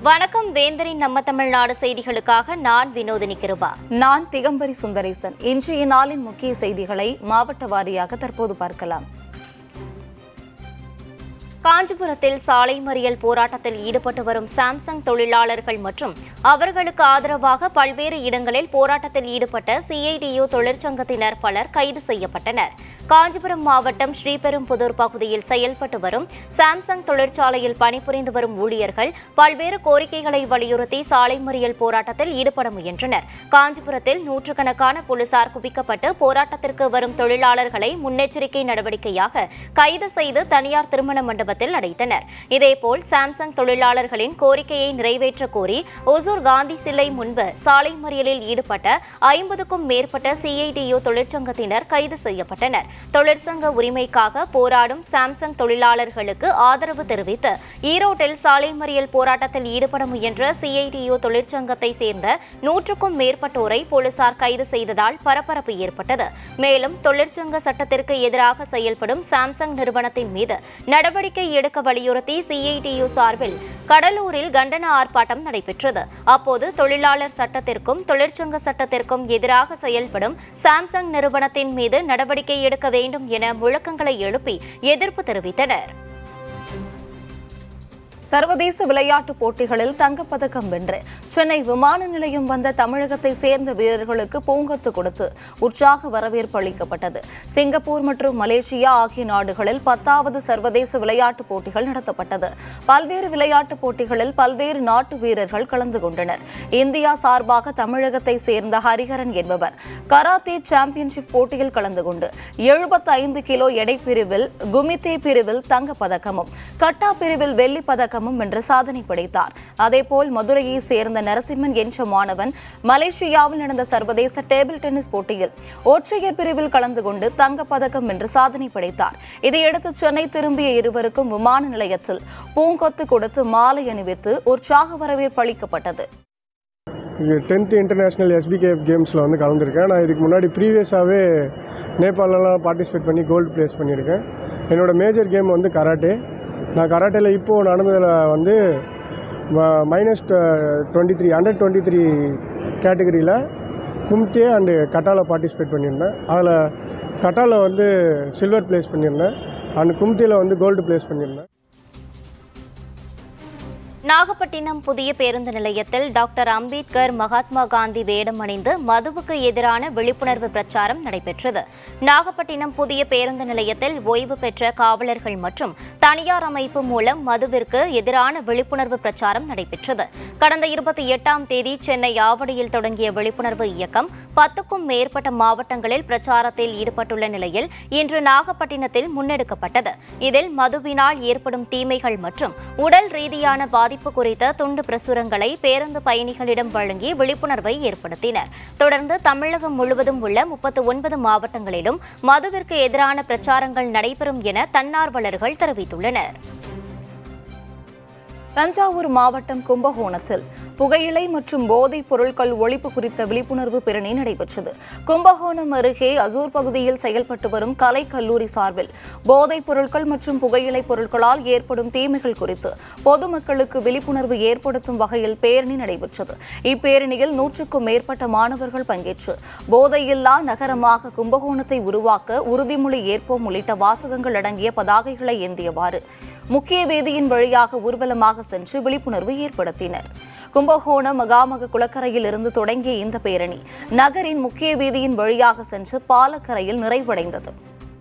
வணக்கம் வேந்தரின் நம்ம தமிழ்நாடு செய்திகளுக்காக நான் வினோதினி கிருபா நான் திகம்பரி சுந்தரேசன் இன்றைய நாளின் முக்கிய செய்திகளை மாவட்ட வாரியாக தற்போது பார்க்கலாம் காஞ்சிபுரத்தில் சாலை மறியல் போராட்டத்தில் ஈடுபட்டு வரும் சாம்சங் தொழிலாளர்கள் மற்றும் அவர்களுக்கு ஆதரவாக பல்வேறு இடங்களில் போராட்டத்தில் ஈடுபட்ட சிஐடியு தொழிற்சங்கத்தினர் பலர் கைது செய்யப்பட்டனர் காஞ்சிபுரம் மாவட்டம் ஸ்ரீபெரும்புதூர் பகுதியில் செயல்பட்டு வரும் சாம்சங் தொழிற்சாலையில் பணிபுரிந்து வரும் ஊழியர்கள் பல்வேறு கோரிக்கைகளை வலியுறுத்தி சாலை மறியல் போராட்டத்தில் ஈடுபட முயன்றனர் காஞ்சிபுரத்தில் நூற்றுக்கணக்கான போலீசார் குவிக்கப்பட்டு போராட்டத்திற்கு வரும் தொழிலாளர்களை முன்னெச்சரிக்கை நடவடிக்கையாக கைது செய்து தனியார் திருமண மண்டபத்தில் அடைத்தனர் இதேபோல் சாம்சங் தொழிலாளர்களின் கோரிக்கையை நிறைவேற்ற கோரி ஒசூர் காந்தி சிலை முன்பு சாலை மறியலில் ஈடுபட்ட ஐம்பதுக்கும் மேற்பட்ட சிஐடியு தொழிற்சங்கத்தினர் கைது செய்யப்பட்டனர் தொழிற்சங்க உரிமைக்காக போராடும் சாம்சங் தொழிலாளர்களுக்கு ஆதரவு தெரிவித்து ஈரோட்டில் சாலை மறியல் போராட்டத்தில் ஈடுபட முயன்ற சிஐடியு தொழிற்சங்கத்தை சேர்ந்த நூற்றுக்கும் மேற்பட்டோரை போலீசார் கைது செய்ததால் பரபரப்பு ஏற்பட்டது மேலும் தொழிற்சங்க சட்டத்திற்கு எதிராக செயல்படும் சாம்சங் நிறுவனத்தின் மீது நடவடிக்கை எடுக்க வலியுறுத்தி சிஐடியு சார்பில் கடலூரில் கண்டன ஆர்ப்பாட்டம் நடைபெற்றது அப்போது தொழிலாளர் சட்டத்திற்கும் தொழிற்சங்க சட்டத்திற்கும் எதிராக செயல்படும் சாம்சங் நிறுவனத்தின் மீது நடவடிக்கை எடுக்க வேண்டும் என முழக்கங்களை எழுப்பி எதிர்ப்பு தெரிவித்தனர் சர்வதேச விளையாட்டுப் போட்டிகளில் தங்கப்பதக்கம் வென்று சென்னை விமான நிலையம் வந்த தமிழகத்தை சேர்ந்த வீரர்களுக்கு பூங்கொத்து கொடுத்து உற்சாக வரவேற்பு அளிக்கப்பட்டது சிங்கப்பூர் மற்றும் மலேசியா ஆகிய நாடுகளில் பத்தாவது சர்வதேச விளையாட்டுப் போட்டிகள் நடத்தப்பட்டது பல்வேறு விளையாட்டுப் போட்டிகளில் பல்வேறு நாட்டு வீரர்கள் கலந்து கொண்டனர் இந்தியா சார்பாக தமிழகத்தை சேர்ந்த ஹரிஹரன் என்பவர் கராத்தே சாம்பியன்ஷிப் போட்டியில் கலந்து கொண்டு 75 கிலோ எடை பிரிவில் குமித்தே பிரிவில் தங்கப்பதக்கமும் கட்டா பிரிவில் வெள்ளிப் பதக்கமும் வென்று சாதனை படைத்தார் அதேபோல் மதுரையை சேர்ந்த நரசிம்மன் என்ற மாணவன் மலேசியாவில் நடந்த சர்வதேச டேபிள் டென்னிஸ் போட்டியில் ஒற்றையர் பிரிவில் கலந்து கொண்டு தங்கப்பதக்கம் வென்று சாதனை படைத்தார் இதையடுத்து சென்னை திரும்பிய இருவருக்கும் விமான நிலையத்தில் பூங்கொத்து கொடுத்து மாலை அணிவித்து உற்சாக வரவேற்பு அளிக்கப்பட்டது இது டென்த்து இன்டர்நேஷ்னல் எஸ்பிகேஎஃப் கேம்ஸில் வந்து கலந்துருக்கேன் நான் இதுக்கு முன்னாடி ப்ரீவியஸாகவே நேபாளெலாம் பார்ட்டிசிபேட் பண்ணி கோல்டு ப்ளேஸ் பண்ணியிருக்கேன் என்னோட மேஜர் கேம் வந்து கராட்டே நான் கராட்டேல இப்போது நடந்ததில் வந்து minus twenty three hundred twenty three கேட்டகரியில் கும்தே அண்டு கட்டாவில் பார்ட்டிசிபேட் பண்ணியிருந்தேன் அதில் கட்டாவில் வந்து சில்வர் ப்ளேஸ் பண்ணியிருந்தேன் அண்ட் கும்தியில் வந்து கோல்டு ப்ளேஸ் பண்ணியிருந்தேன் நாகப்பட்டினம் புதிய பேருந்து நிலையத்தில் டாக்டர் அம்பேத்கர் மகாத்மா காந்தி வேடம் அணிந்து மதுவுக்கு எதிரான விழிப்புணர்வு பிரச்சாரம் நடைபெற்றது நாகப்பட்டினம் புதிய பேருந்து நிலையத்தில் ஓய்வு பெற்ற காவலர்கள் மற்றும் தனியார் அமைப்பு மூலம் மதுவிற்கு எதிரான விழிப்புணர்வு பிரச்சாரம் நடைபெற்றது கடந்த இருபத்தி எட்டாம் தேதி சென்னை ஆவடியில் தொடங்கிய விழிப்புணர்வு இயக்கம் பத்துக்கும் மேற்பட்ட மாவட்டங்களில் பிரச்சாரத்தில் ஈடுபட்டுள்ள நிலையில் இன்று நாகப்பட்டினத்தில் முன்னெடுக்கப்பட்டது இதில் மதுவினால் ஏற்படும் தீமைகள் மற்றும் உடல் ரீதியான பாதிப்பு குறித்த துண்டு பிரசுரங்களை பேருந்து பயணிகளிடம் வழங்கி விழிப்புணர்வை ஏற்படுத்தினர் தொடர்ந்து தமிழகம் முழுவதும் உள்ள முப்பத்து ஒன்பது மாவட்டங்களிலும் மதுவிற்கு எதிரான பிரச்சாரங்கள் நடைபெறும் என தன்னார்வலர்கள் தெரிவித்துள்ளனர் தஞ்சாவூர் மாவட்டம் கும்பகோணத்தில் புகையிலை மற்றும் போதைப் பொருட்கள் ஒழிப்பு குறித்த விழிப்புணர்வு பேரணி நடைபெற்றது கும்பகோணம் அருகே அசூர் பகுதியில் செயல்பட்டு வரும் கலை கல்லூரி சார்பில் போதைப் பொருட்கள் மற்றும் புகையிலை பொருட்களால் ஏற்படும் தீமைகள் குறித்து பொதுமக்களுக்கு விழிப்புணர்வு ஏற்படுத்தும் வகையில் பேரணி நடைபெற்றது இப்பேரணியில் நூற்றுக்கும் மேற்பட்ட மாணவர்கள் பங்கேற்று போதையில்லா நகரமாக கும்பகோணத்தை உருவாக்க உறுதிமொழி ஏற்போம் உள்ளிட்ட வாசகங்கள் அடங்கிய பதாகைகளை ஏந்தியவாறு முக்கிய வீதியின் வழியாக ஊர்வலமாக சென்று விழிப்புணர்வு ஏற்படுத்தினர் கும்பகோணம் மகாமக குளக்கரையில் இருந்து தொடங்கிய இந்த பேரணி நகரின் முக்கிய வீதியின் வழியாக சென்று பாலக்கரையில் நிறைவடைந்தது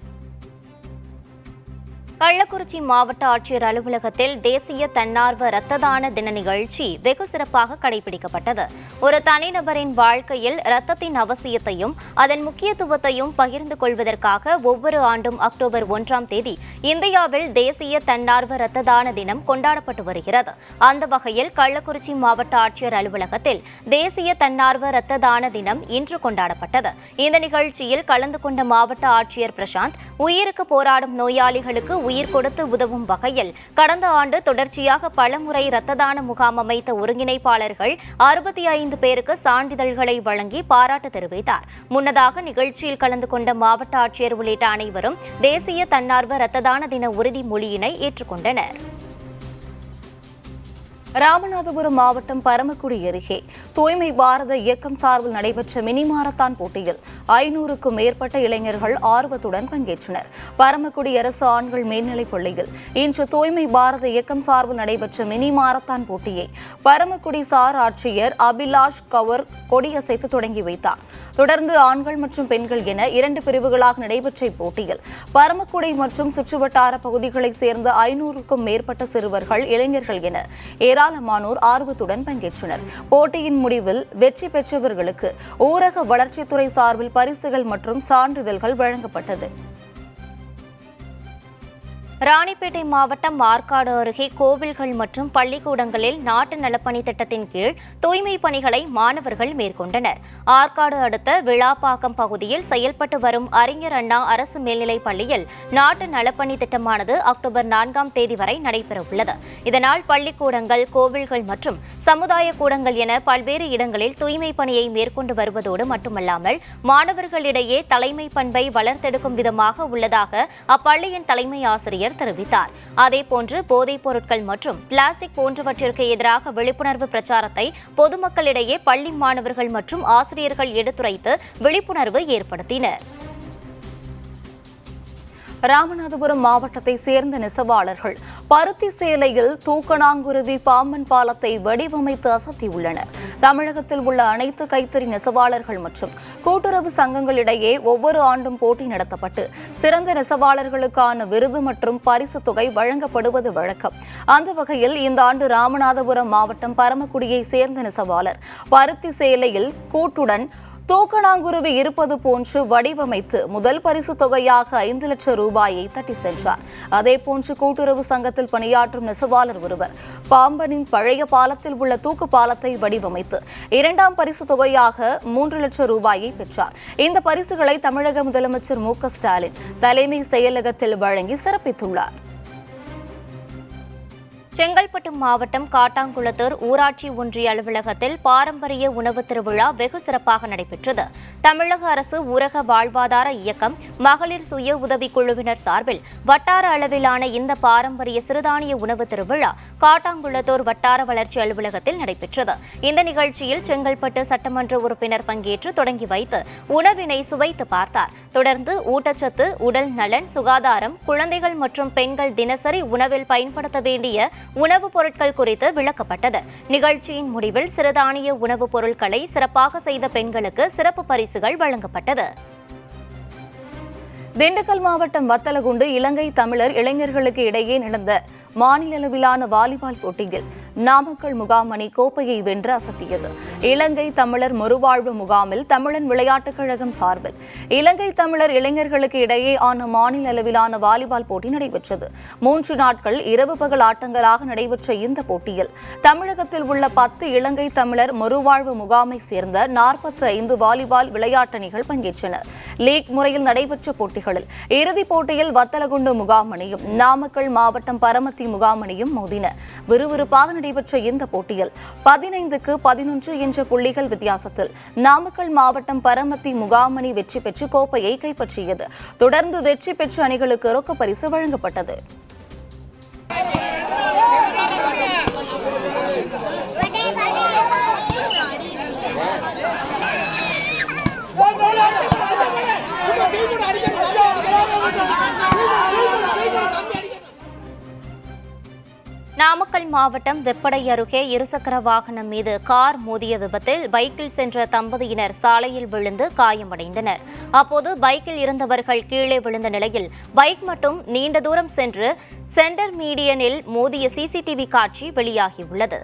கள்ளக்குறிச்சி மாவட்ட ஆட்சியர் அலுவலகத்தில் தேசிய தன்னார்வ இரத்த தான தின நிகழ்ச்சி வெகு சிறப்பாக கடைபிடிக்கப்பட்டது ஒரு தனிநபரின் வாழ்க்கையில் இரத்தத்தின் அவசியத்தையும் அதன் முக்கியத்துவத்தையும் பகிர்ந்து கொள்வதற்காக ஒவ்வொரு ஆண்டும் அக்டோபர் ஒன்றாம் தேதி இந்தியாவில் தேசிய தன்னார்வ இரத்த தான தினம் கொண்டாடப்பட்டு வருகிறது அந்த வகையில் கள்ளக்குறிச்சி மாவட்ட ஆட்சியர் அலுவலகத்தில் தேசிய தன்னார்வ இரத்த தான தினம் இன்று கொண்டாடப்பட்டது இந்த நிகழ்ச்சியில் கலந்து கொண்ட மாவட்ட ஆட்சியர் பிரசாந்த் உயிருக்கு போராடும் நோயாளிகளுக்கு உயிர் கொடுத்து உதவும் வகையில் கடந்த ஆண்டு தொடர்ச்சியாக பலமுறை இரத்த தான முகாம் அமைத்த ஒருங்கிணைப்பாளர்கள் அறுபத்தி ஐந்து பேருக்கு சான்றிதழ்களை வழங்கி பாராட்டு தெரிவித்தார் முன்னதாக நிகழ்ச்சியில் கலந்து கொண்ட மாவட்ட ஆட்சியர் உள்ளிட்ட அனைவரும் தேசிய தன்னார்வ இரத்த தான தின உறுதிமொழியினை ஏற்றுக்கொண்டனர் ராமநாதபுரம் மாவட்டம் பரமக்குடி அருகே தூய்மை பாரத இயக்கம் சார்பில் நடைபெற்ற மினி மாரத்தான் போட்டியில் ஐநூறுக்கும் மேற்பட்ட இளைஞர்கள் ஆர்வத்துடன் பங்கேற்றனர் பரமக்குடி அரசு ஆண்கள் மேல்நிலைப் பள்ளியில் இன்று தூய்மை பாரத இயக்கம் சார்பில் நடைபெற்ற மினி மாரத்தான் போட்டியை பரமக்குடி சார் ஆட்சியர் அபிலாஷ் கவர் கொடியசைத்து தொடங்கி வைத்தார் தொடர்ந்து ஆண்கள் மற்றும் பெண்கள் என இரண்டு பிரிவுகளாக நடைபெற்ற இப்போட்டியில் பரமக்குடி மற்றும் சுற்றுவட்டார பகுதிகளைச் சேர்ந்த ஐநூறுக்கும் மேற்பட்ட சிறுவர்கள் இளைஞர்கள் என ஏராளமானோர் ஆர்வத்துடன் பங்கேற்றனர் போட்டியின் முடிவில் வெற்றி பெற்றவர்களுக்கு ஊரக வளர்ச்சித்துறை சார்பில் பரிசுகள் மற்றும் சான்றிதழ்கள் வழங்கப்பட்டது ராணிப்பேட்டை மாவட்டம் ஆற்காடு அருகே கோவில்கள் மற்றும் பள்ளிக்கூடங்களில் நாட்டு நலப்பணி திட்டத்தின் கீழ் தூய்மை பணிகளை மாணவர்கள் மேற்கொண்டனர் ஆற்காடு அடுத்த விழாப்பாக்கம் பகுதியில் செயல்பட்டு வரும் அறிஞர் அண்ணா அரசு மேல்நிலைப் பள்ளியில் நாட்டு நலப்பணி திட்டமானது அக்டோபர் நான்காம் தேதி வரை நடைபெறவுள்ளது இதனால் பள்ளிக்கூடங்கள் கோவில்கள் மற்றும் சமுதாய கூடங்கள் என பல்வேறு இடங்களில் தூய்மை பணியை மேற்கொண்டு வருவதோடு மட்டுமல்லாமல் மாணவர்களிடையே தலைமை பண்பை வளர்த்தெடுக்கும் விதமாக உள்ளதாக அப்பள்ளியின் தலைமை ஆசிரியர் தெரிவித்தார் அதேபோன்று போதைப் பொருட்கள் மற்றும் பிளாஸ்டிக் போன்றவற்றிற்கு எதிராக விழிப்புணர்வு பிரச்சாரத்தை பொதுமக்களிடையே பள்ளி மாணவர்கள் மற்றும் ஆசிரியர்கள் எடுத்துரைத்து விழிப்புணர்வு ஏற்படுத்தினர் ராமநாதபுரம் மாவட்டத்தை சேர்ந்த நெசவாளர்கள் பருத்தி சேலையில் தூக்கணாங்குருவி பாம்பன் பாலத்தை வடிவமைத்து அசத்தியுள்ளனர் தமிழகத்தில் உள்ள அனைத்து கைத்தறி நெசவாளர்கள் மற்றும் கூட்டுறவு சங்கங்களிடையே ஒவ்வொரு ஆண்டும் போட்டி நடத்தப்பட்டு சிறந்த நெசவாளர்களுக்கான விருது மற்றும் பரிசு தொகை வழங்கப்படுவது வழக்கம் அந்த வகையில் இந்த ஆண்டு ராமநாதபுரம் மாவட்டம் பரமக்குடியை சேர்ந்த நெசவாளர் பருத்தி சேலையில் கூட்டுடன் தூக்கணாங்குருவி இருப்பது போன்று வடிவமைத்து முதல் பரிசு தொகையாக ஐந்து லட்சம் ரூபாயை தட்டி சென்றார் அதேபோன்று கூட்டுறவு சங்கத்தில் பணியாற்றும் நெசவாளர் ஒருவர் பாம்பனின் பழைய பாலத்தில் உள்ள தூக்கு பாலத்தை வடிவமைத்து இரண்டாம் பரிசு தொகையாக மூன்று லட்சம் ரூபாயை பெற்றார் இந்த பரிசுகளை தமிழக முதலமைச்சர் மு க ஸ்டாலின் தலைமை செயலகத்தில் வழங்கி சிறப்பித்துள்ளார் செங்கல்பட்டு மாவட்டம் காட்டாங்குளத்தூர் ஊராட்சி ஒன்றிய அலுவலகத்தில் பாரம்பரிய உணவு திருவிழா வெகு சிறப்பாக நடைபெற்றது தமிழக அரசு ஊரக வாழ்வாதார இயக்கம் மகளிர் சுய உதவிக் குழுவினர் சார்பில் வட்டார அளவிலான இந்த பாரம்பரிய சிறுதானிய உணவு திருவிழா காட்டாங்குளத்தூர் வட்டார வளர்ச்சி அலுவலகத்தில் நடைபெற்றது இந்த நிகழ்ச்சியில் செங்கல்பட்டு சட்டமன்ற உறுப்பினர் பங்கேற்று தொடங்கி வைத்து உணவினை சுவைத்து பார்த்தார் தொடர்ந்து ஊட்டச்சத்து உடல் நலன் சுகாதாரம் குழந்தைகள் மற்றும் பெண்கள் தினசரி உணவில் பயன்படுத்த வேண்டிய உணவுப் பொருட்கள் குறித்து விளக்கப்பட்டது நிகழ்ச்சியின் முடிவில் சிறுதானிய உணவுப் பொருட்களை சிறப்பாக செய்த பெண்களுக்கு சிறப்பு பரிசுகள் வழங்கப்பட்டது திண்டுக்கல் மாவட்டம் வத்தலகுண்டு இலங்கை தமிழர் இளைஞர்களுக்கு இடையே நடந்த மாநில அளவிலான வாலிபால் போட்டியில் நாமக்கல் முகாம் அணி கோப்பையை வென்று அசத்தியது இலங்கை தமிழர் மறுவாழ்வு முகாமில் தமிழன் விளையாட்டுக் கழகம் சார்பில் இலங்கை தமிழர் இளைஞர்களுக்கு இடையே ஆன மாநில அளவிலான வாலிபால் போட்டி நடைபெற்றது மூன்று நாட்கள் இரவு பகல் ஆட்டங்களாக நடைபெற்ற இந்த போட்டியில் தமிழகத்தில் உள்ள பத்து இலங்கை தமிழர் மறுவாழ்வு முகாமை சேர்ந்த நாற்பத்தி ஐந்து வாலிபால் விளையாட்டணிகள் பங்கேற்றனர் லீக் முறையில் நடைபெற்ற போட்டிகளில் இறுதிப் போட்டியில் வத்தலகுண்டு முகாம் அணியும் நாமக்கல் மாவட்டம் பரமத்தி முகாம் அணியும் மோதின விறுவிறுப்பாக நடைபெற்ற இந்த போட்டியில் பதினைந்துக்கு பதினொன்று என்ற புள்ளிகள் வித்தியாசத்தில் நாமக்கல் மாவட்டம் பரமத்தி முகாம் அணி வெற்றி பெற்று கோப்பையை கைப்பற்றியது தொடர்ந்து வெற்றி பெற்ற அணிகளுக்கு ரொக்க பரிசு வழங்கப்பட்டது நாமக்கல் மாவட்டம் வெப்படை அருகே இருசக்கர வாகனம் மீது கார் மோதிய விபத்தில் பைக்கில் சென்ற தம்பதியினர் சாலையில் விழுந்து காயமடைந்தனர் அப்போது பைக்கில் இருந்தவர்கள் கீழே விழுந்த நிலையில் பைக் மட்டும் நீண்ட தூரம் சென்று சென்டர் மீடியனில் மோதிய சிசிடிவி காட்சி வெளியாகியுள்ளது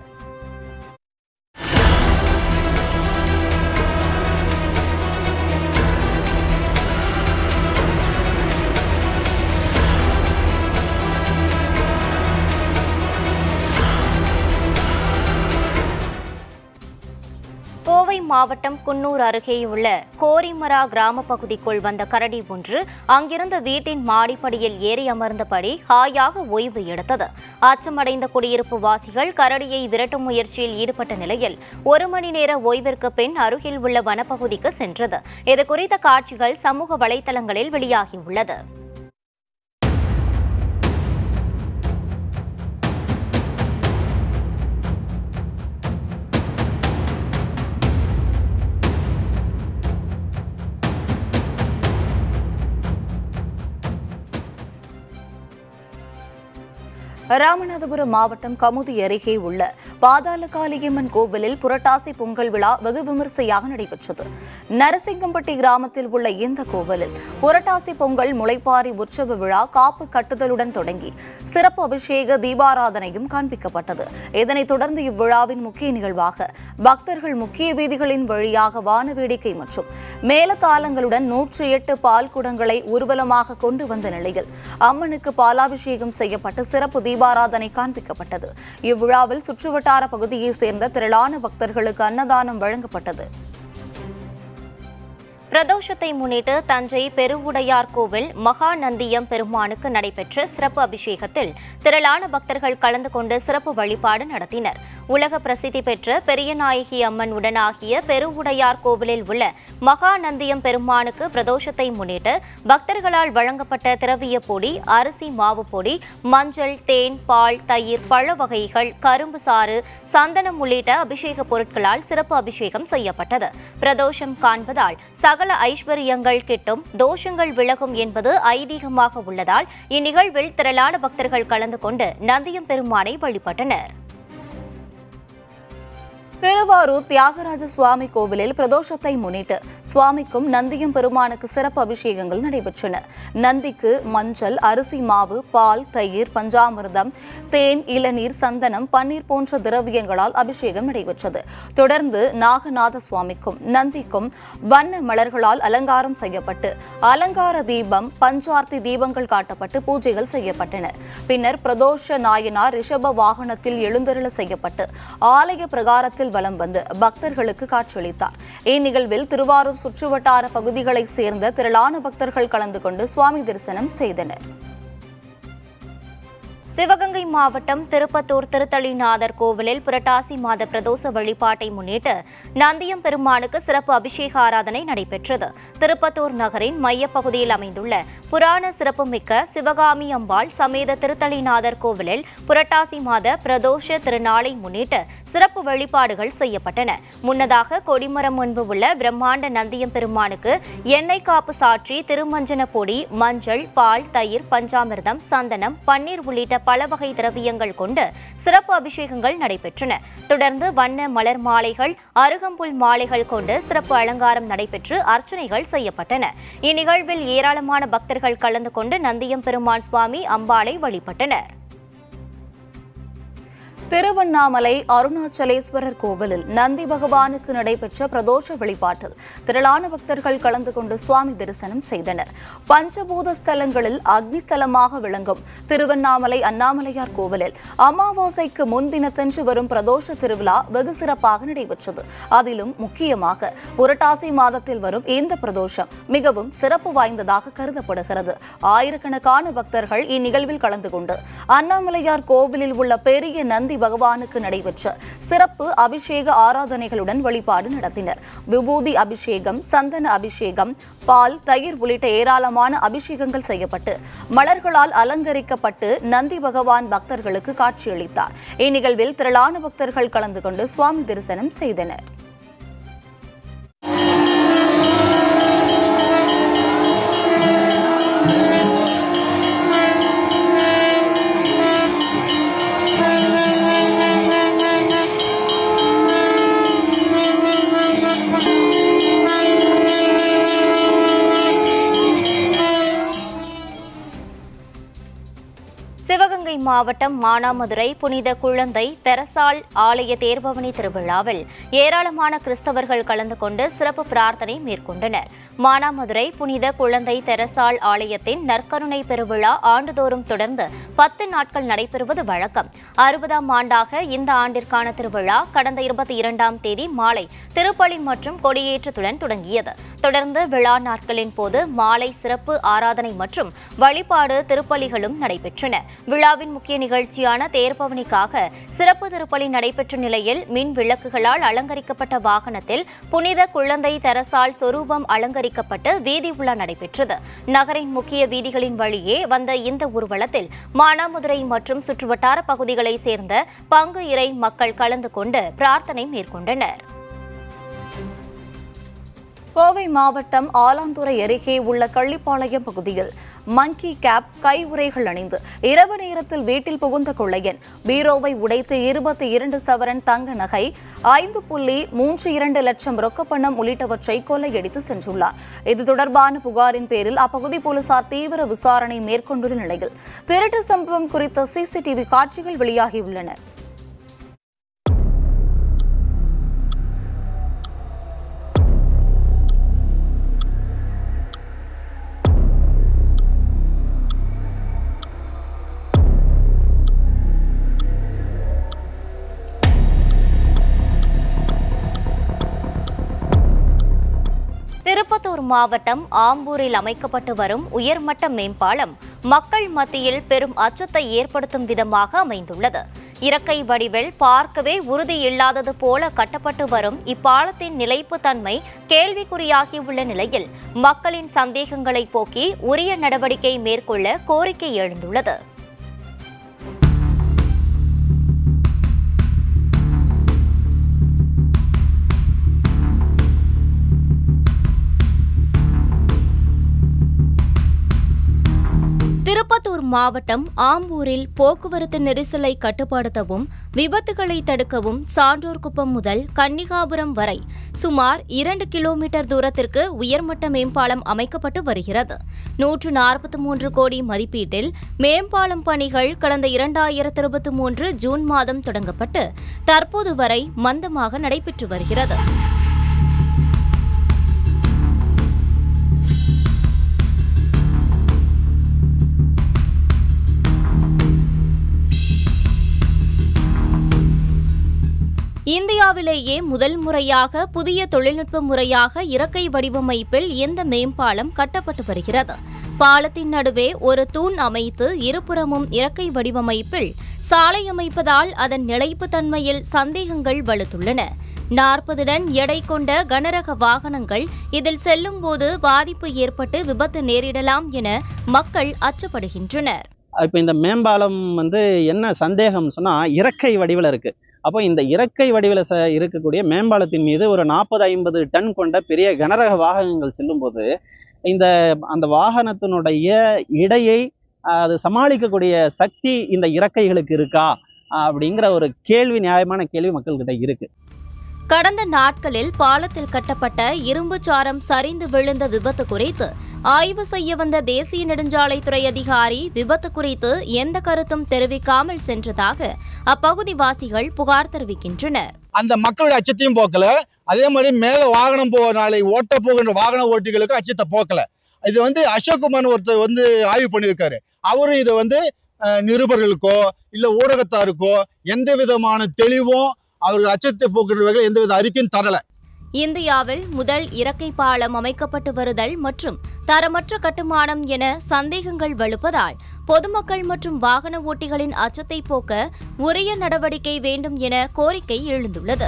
கோவை மாவட்டம் குன்னூர் அருகேயுள்ள கோரிமரா கிராம பகுதிக்குள் வந்த கரடி ஒன்று அங்கிருந்த வீட்டின் மாடிப்படியில் ஏறி அமர்ந்தபடி ஹாயாக ஓய்வு எடுத்தது அச்சமடைந்த குடியிருப்பு வாசிகள் கரடியை விரட்டும் முயற்சியில் ஈடுபட்ட நிலையில் ஒரு மணி நேர ஓய்விற்கு பின் அருகில் உள்ள வனப்பகுதிக்கு சென்றது இது குறித்த காட்சிகள் சமூக வலைதளங்களில் வெளியாகியுள்ளது ராமநாதபுரம் மாவட்டம் கமுதி அருகே உள்ள பாதாள காளியம்மன் கோவிலில் புரட்டாசி பொங்கல் விழா வெகு விமரிசையாக நடைபெற்றது நரசிங்கம்பட்டி கிராமத்தில் உள்ள இந்த கோவிலில் புரட்டாசி பொங்கல் முளைப்பாரி உற்சவ விழா காப்பு கட்டுதலுடன் தொடங்கி சிறப்பு அபிஷேக தீபாராதனையும் காண்பிக்கப்பட்டது இதனைத் தொடர்ந்து இவ்விழாவின் முக்கிய நிகழ்வாக பக்தர்கள் முக்கிய வீதிகளின் வழியாக வான வேடிக்கை மற்றும் மேலதாளங்களுடன் நூற்றி எட்டு பால் குடங்களை ஊர்வலமாக கொண்டு வந்த நிலையில் அம்மனுக்கு பாலாபிஷேகம் செய்யப்பட்டு சிறப்பு தீபாராதனை காண்பிக்கப்பட்டது இவ்விழாவில் சுற்றுவட்டார பகுதியைச் சேர்ந்த திரளான பக்தர்களுக்கு அன்னதானம் வழங்கப்பட்டது பிரதோஷத்தை முன்னிட்டு தஞ்சை பெருவுடையார் கோவில் மகா நந்தியம் பெருமானுக்கு நடைபெற்ற சிறப்பு அபிஷேகத்தில் திரளான பக்தர்கள் கலந்து கொண்டு சிறப்பு வழிபாடு நடத்தினர் உலக பிரசித்தி பெற்ற பெரியநாயகி அம்மன் உடனாகிய பெருவுடையார் கோவிலில் உள்ள மகா நந்தியம் பெருமானுக்கு பிரதோஷத்தை முன்னிட்டு பக்தர்களால் வழங்கப்பட்ட திரவிய பொடி அரிசி மாவு பொடி மஞ்சள் தேன் பால் தயிர் பழ வகைகள் கரும்பு சாறு சந்தனம் உள்ளிட்ட அபிஷேக பொருட்களால் சிறப்பு அபிஷேகம் செய்யப்பட்டது பிரதோஷம் காண்பதால் சகல ஐஸ்வர்யங்கள் கிட்டும் தோஷங்கள் விலகும் என்பது ஐதீகமாக உள்ளதால் இந்நிகழ்வில் திரளான பக்தர்கள் கலந்து கொண்டு நந்தியம் பெருமானை வழிபட்டனர் திருவாரூர் தியாகராஜ சுவாமி கோவிலில் பிரதோஷத்தை முன்னிட்டு சுவாமிக்கும் நந்தியம் பெருமானுக்கு சிறப்பு அபிஷேகங்கள் நடைபெற்றன நந்திக்கு மஞ்சள் அரிசி மாவு பால் தயிர் பஞ்சாமிர்தம் தேன் இளநீர் சந்தனம் பன்னீர் போன்ற திரவியங்களால் அபிஷேகம் நடைபெற்றது தொடர்ந்து நாகநாத சுவாமிக்கும் நந்திக்கும் வண்ண மலர்களால் அலங்காரம் செய்யப்பட்டு அலங்கார தீபம் பஞ்சார்த்தி தீபங்கள் காட்டப்பட்டு பூஜைகள் செய்யப்பட்டன பின்னர் பிரதோஷ நாயனார் ரிஷப வாகனத்தில் எழுந்தருள செய்யப்பட்டு ஆலய பிரகாரத்தில் வலம் வந்து பக்தர்களுக்கு காட்சியளித்தார் இந்நிகழ்வில் திருவாரூர் சுற்றுவட்டார பகுதிகளைச் சேர்ந்த திரளான பக்தர்கள் கலந்து கொண்டு சுவாமி தரிசனம் செய்தனர் சிவகங்கை மாவட்டம் திருப்பத்தூர் திருத்தளிநாதர் கோவிலில் புரட்டாசி மாத பிரதோஷ வழிபாட்டை முன்னிட்டு நந்தியம் பெருமானுக்கு சிறப்பு அபிஷேக ஆராதனை நடைபெற்றது திருப்பத்தூர் நகரின் மையப்பகுதியில் அமைந்துள்ள புராண சிறப்புமிக்க சிவகாமி அம்பாள் சமேத திருத்தளிநாதர் கோவிலில் புரட்டாசி மாத பிரதோஷ திருநாளை முன்னிட்டு சிறப்பு வழிபாடுகள் செய்யப்பட்டன முன்னதாக கொடிமரம் முன்பு உள்ள பிரம்மாண்ட நந்தியம் பெருமானுக்கு எண்ணெய் காப்பு சாற்றி திருமஞ்சன பொடி மஞ்சள் பால் தயிர் பஞ்சாமிர்தம் சந்தனம் பன்னீர் உள்ளிட்ட பல வகை திரவியங்கள் கொண்டு சிறப்பு அபிஷேகங்கள் நடைபெற்றன தொடர்ந்து வண்ண மலர் மாலைகள் அருகம்புல் மாலைகள் கொண்டு சிறப்பு அலங்காரம் நடைபெற்று அர்ச்சனைகள் செய்யப்பட்டன இந்நிகழ்வில் ஏராளமான பக்தர்கள் கலந்து கொண்டு நந்தியம் பெருமான் சுவாமி அம்பாளை வழிபட்டனர் திருவண்ணாமலை அருணாச்சலேஸ்வரர் கோவிலில் நந்தி பகவானுக்கு நடைபெற்ற பிரதோஷ வழிபாட்டில் திரளான பக்தர்கள் கலந்து கொண்டு சுவாமி தரிசனம் செய்தனர் பஞ்சபூத ஸ்தலங்களில் அக்னி ஸ்தலமாக விளங்கும் திருவண்ணாமலை அண்ணாமலையார் கோவிலில் அமாவாசைக்கு முன்தினத்தன்று வரும் பிரதோஷ திருவிழா வெகு சிறப்பாக நடைபெற்றது அதிலும் முக்கியமாக புரட்டாசி மாதத்தில் வரும் இந்த பிரதோஷம் மிகவும் சிறப்பு வாய்ந்ததாக கருதப்படுகிறது ஆயிரக்கணக்கான பக்தர்கள் இந்நிகழ்வில் கலந்து கொண்டு அண்ணாமலையார் கோவிலில் உள்ள பெரிய நந்தி பகவானுக்கு நடைபெற்ற சிறப்பு அபிஷேக ஆராதனைகளுடன் வழிபாடு நடத்தினர் விபூதி அபிஷேகம் சந்தன அபிஷேகம் பால் தயிர் உள்ளிட்ட ஏராளமான அபிஷேகங்கள் செய்யப்பட்டு மலர்களால் அலங்கரிக்கப்பட்டு நந்தி பகவான் பக்தர்களுக்கு காட்சியளித்தார் இந்நிகழ்வில் திரளான பக்தர்கள் கலந்து கொண்டு சுவாமி தரிசனம் செய்தனர் சிவகங்கை மாவட்டம் மானாமதுரை புனித குழந்தை தெரசால் ஆலய தேர்பவனி திருவிழாவில் ஏராளமான கிறிஸ்தவர்கள் கலந்து கொண்டு சிறப்பு பிரார்த்தனை மேற்கொண்டனர் மானாமதுரை புனித குழந்தை தெரசால் ஆலயத்தின் நற்கருணை பெருவிழா ஆண்டுதோறும் தொடர்ந்து பத்து நாட்கள் நடைபெறுவது வழக்கம் அறுபதாம் ஆண்டாக இந்த ஆண்டிற்கான திருவிழா கடந்த இருபத்தி இரண்டாம் தேதி மாலை திருப்பலி மற்றும் கொடியேற்றத்துடன் தொடங்கியது தொடர்ந்து விழா நாட்களின் போது மாலை சிறப்பு ஆராதனை மற்றும் வழிபாடு திருப்பலிகளும் நடைபெற்றன விழாவின் முக்கிய நிகழ்ச்சியான தேர்பவனிக்காக சிறப்பு திருப்பலி நடைபெற்ற நிலையில் மின் விளக்குகளால் அலங்கரிக்கப்பட்ட வாகனத்தில் புனித குழந்தை தெரசால் சொரூபம் அலங்கரிக்கப்பட்டு வீதி உலா நடைபெற்றது நகரின் முக்கிய வீதிகளின் வழியே வந்த இந்த ஊர்வலத்தில் மானாமதுரை மற்றும் சுற்றுவட்டார பகுதிகளைச் சேர்ந்த பங்கு இறை மக்கள் கலந்து கொண்டு பிரார்த்தனை மேற்கொண்டனர் கோவை மாவட்டம் ஆலாந்துறை அருகே உள்ள கள்ளிப்பாளையம் பகுதியில் மங்கி கேப் கை உறைகள் அணிந்து இரவு நேரத்தில் வீட்டில் புகுந்த கொள்ளையன் பீரோவை உடைத்து இருபத்தி இரண்டு சவரன் தங்க நகை ஐந்து புள்ளி மூன்று இரண்டு லட்சம் ரொக்கப்பணம் உள்ளிட்டவற்றை கொள்ளையடித்து சென்றுள்ளார் இது தொடர்பான புகாரின் பேரில் அப்பகுதி போலீசார் தீவிர விசாரணை மேற்கொண்டுள்ள நிலையில் திருட்டு சம்பவம் குறித்த சிசிடிவி காட்சிகள் வெளியாகியுள்ளன திருப்பத்தூர் மாவட்டம் ஆம்பூரில் அமைக்கப்பட்டு வரும் உயர்மட்ட மேம்பாலம் மக்கள் மத்தியில் பெரும் அச்சத்தை ஏற்படுத்தும் விதமாக அமைந்துள்ளது இறக்கை வடிவில் பார்க்கவே உறுதி இல்லாதது போல கட்டப்பட்டு வரும் இப்பாலத்தின் நிலைப்புத்தன்மை கேள்விக்குறியாகியுள்ள நிலையில் மக்களின் சந்தேகங்களை போக்கி உரிய நடவடிக்கை மேற்கொள்ள கோரிக்கை எழுந்துள்ளது திருப்பத்தூர் மாவட்டம் ஆம்பூரில் போக்குவரத்து நெரிசலை கட்டுப்படுத்தவும் விபத்துகளை தடுக்கவும் சான்றோர்குப்பம் முதல் கன்னிகாபுரம் வரை சுமார் இரண்டு கிலோமீட்டர் தூரத்திற்கு உயர்மட்ட மேம்பாலம் அமைக்கப்பட்டு வருகிறது நூற்று நாற்பத்தி மூன்று கோடி மதிப்பீட்டில் மேம்பாலம் பணிகள் கடந்த இரண்டாயிரத்து இருபத்தி மூன்று ஜூன் மாதம் தொடங்கப்பட்டு தற்போது வரை மந்தமாக நடைபெற்று வருகிறது இந்தியாவிலேயே முதல் முறையாக புதிய தொழில்நுட்ப முறையாக இறக்கை வடிவமைப்பில் இந்த மேம்பாலம் கட்டப்பட்டு வருகிறது பாலத்தின் நடுவே ஒரு தூண் அமைத்து இருபுறமும் இறக்கை வடிவமைப்பில் சாலை அமைப்பதால் அதன் நிலைப்புத்தன்மையில் சந்தேகங்கள் வலுத்துள்ளன நாற்பது டன் எடை கொண்ட கனரக வாகனங்கள் இதில் செல்லும்போது பாதிப்பு ஏற்பட்டு விபத்து நேரிடலாம் என மக்கள் அச்சப்படுகின்றனர் இப்போ இந்த மேம்பாலம் வந்து என்ன சந்தேகம் சொன்னால் இறக்கை வடிவில் இருக்குது அப்போ இந்த இறக்கை வடிவில் ச இருக்கக்கூடிய மேம்பாலத்தின் மீது ஒரு நாற்பது ஐம்பது டன் கொண்ட பெரிய கனரக வாகனங்கள் செல்லும்போது இந்த அந்த வாகனத்தினுடைய இடையை ஆஹ், அது சமாளிக்கக்கூடிய சக்தி இந்த இறக்கைகளுக்கு இருக்கா அப்படிங்கிற ஒரு கேள்வி நியாயமான கேள்வி மக்கள்கிட்ட இருக்கு கடந்த நாட்களில் பாலத்தில் கட்டப்பட்ட இரும்புச் சாரம் சரிந்து விழுந்த விபத்து குறித்து ஆய்வு செய்ய வந்த தேசிய நெடுஞ்சாலைத்துறை அதிகாரி விபத்து குறித்து எந்த கருத்தும் தெரிவிக்காமல் சென்றதாக அப்பகுதி வாசிகள் புகார் தெரிவிக்கின்றனர் அந்த மக்களுடைய அச்சத்தையும் போக்கல அதே மாதிரி மேல வாகனம் போ நாளை ஓட்ட போகின்ற வாகன ஓட்டிகளுக்கும் அச்சத்தை போக்கல இது வந்து அசோக்குமார் ஒருத்தர் வந்து ஆய்வு பண்ணியிருக்காரு அவரும் இதை வந்து அஹ், நிருபர்களுக்கோ இல்ல ஊடகத்தாருக்கோ எந்த விதமான தெளிவும் அவர் அச்சத்தை போக்குற வகையில் எந்த வித அறிக்கையும் தரல இந்தியாவில் முதல் இறக்கை பாலம் அமைக்கப்பட்டு வருதல் மற்றும் தரமற்ற கட்டுமானம் என சந்தேகங்கள் வலுப்பதால் பொதுமக்கள் மற்றும் வாகன ஓட்டிகளின் அச்சத்தை போக்க உரிய நடவடிக்கை வேண்டும் என கோரிக்கை எழுந்துள்ளது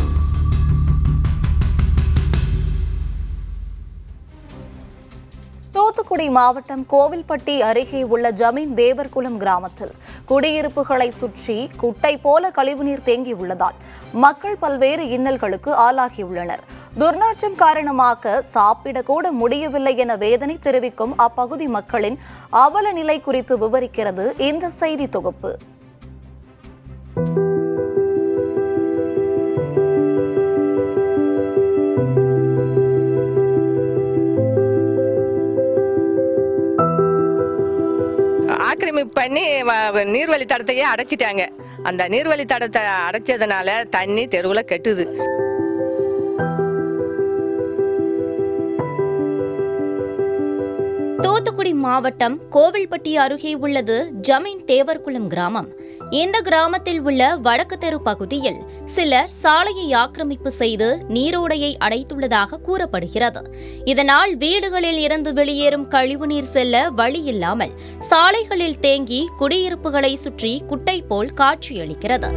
தூத்துக்குடி மாவட்டம் கோவில்பட்டி அருகே உள்ள ஜமீன் தேவர்குளம் கிராமத்தில் குடியிருப்புகளை சுற்றி குட்டை போல கழிவுநீர் தேங்கியுள்ளதால் மக்கள் பல்வேறு இன்னல்களுக்கு ஆளாகியுள்ளனர் துர்நாற்றம் காரணமாக சாப்பிடக்கூட முடியவில்லை என வேதனை தெரிவிக்கும் அப்பகுதி மக்களின் அவல நிலை குறித்து விவரிக்கிறது இந்த செய்தி தொகுப்பு ஆக்கிரமிப்பு பண்ணி வ- நீர்வழி தடத்தையே அடைச்சிட்டாங்க அந்த நீர்வழி தடத்தை அடைச்சதுனால தண்ணி தெருவில் கெட்டுது தூத்துக்குடி மாவட்டம் கோவில்பட்டி அருகே உள்ளது ஜமீன் தேவர்குளம் கிராமம் இந்த கிராமத்தில் உள்ள வடக்கு தெரு பகுதியில் சிலர் சாலையை ஆக்கிரமிப்பு செய்து நீரோடையை அடைத்துள்ளதாக கூறப்படுகிறது இதனால் வீடுகளில் இருந்து வெளியேறும் கழிவுநீர் செல்ல வழி இல்லாமல் சாலைகளில் தேங்கி குடியிருப்புகளை சுற்றி குட்டை போல் காட்சியளிக்கிறது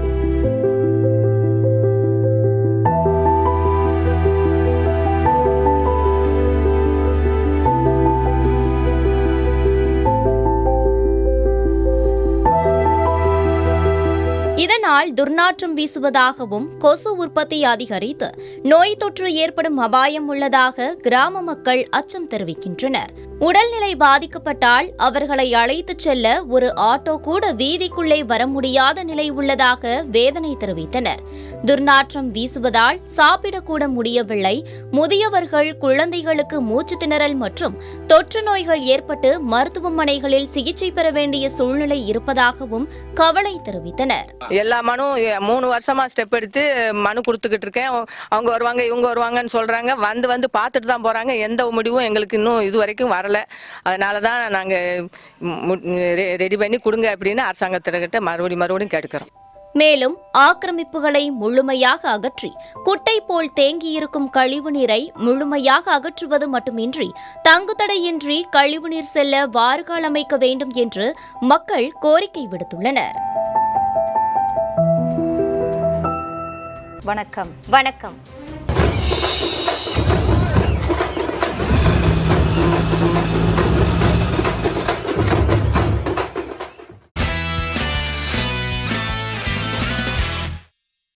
இதனால் துர்நாற்றம் வீசுவதாகவும் கொசு உற்பத்தி அதிகரித்து நோய் தொற்று ஏற்படும் அபாயம் உள்ளதாக கிராம மக்கள் அச்சம் தெரிவிக்கின்றனர் உடல்நிலை பாதிக்கப்பட்டால் அவர்களை அழைத்துச் செல்ல ஒரு ஆட்டோ கூட வீதிக்குள்ளே வர முடியாத நிலை உள்ளதாக வேதனை தெரிவித்தனர் துர்நாற்றம் வீசுவதால் சாப்பிடக்கூட முடியவில்லை முதியவர்கள் குழந்தைகளுக்கு மூச்சு திணறல் மற்றும் தொற்று நோய்கள் ஏற்பட்டு மருத்துவமனைகளில் சிகிச்சை பெற வேண்டிய சூழ்நிலை இருப்பதாகவும் கவலை தெரிவித்தனர் எல்லா மனு எ- மூணு வருஷமா ஸ்டெப் எடுத்து மனு கொடுத்துக்கிட்டு இருக்கேன் அவங்க வருவாங்க இவங்க வருவாங்கன்னு சொல்றாங்க வந்து வந்து பார்த்துட்டு தான் போறாங்க எந்த முடிவும் எங்களுக்கு இன்னும் இது வரைக்கும் வரல அதனால தான் நாங்கள் ரெடி பண்ணி கொடுங்க அப்படின்னு அரசாங்கத்திட்ட மறுபடியும் மறுபடியும் கேட்டுக்கிறோம் மேலும் ஆக்கிரமிப்புகளை முழுமையாக அகற்றி குட்டை போல் தேங்கியிருக்கும் கழிவுநீரை முழுமையாக அகற்றுவது மட்டுமின்றி தங்குதடையின்றி கழிவுநீர் செல்ல வாறுகால் அமைக்க வேண்டும் என்று மக்கள் கோரிக்கை விடுத்துள்ளனர் வணக்கம் வணக்கம்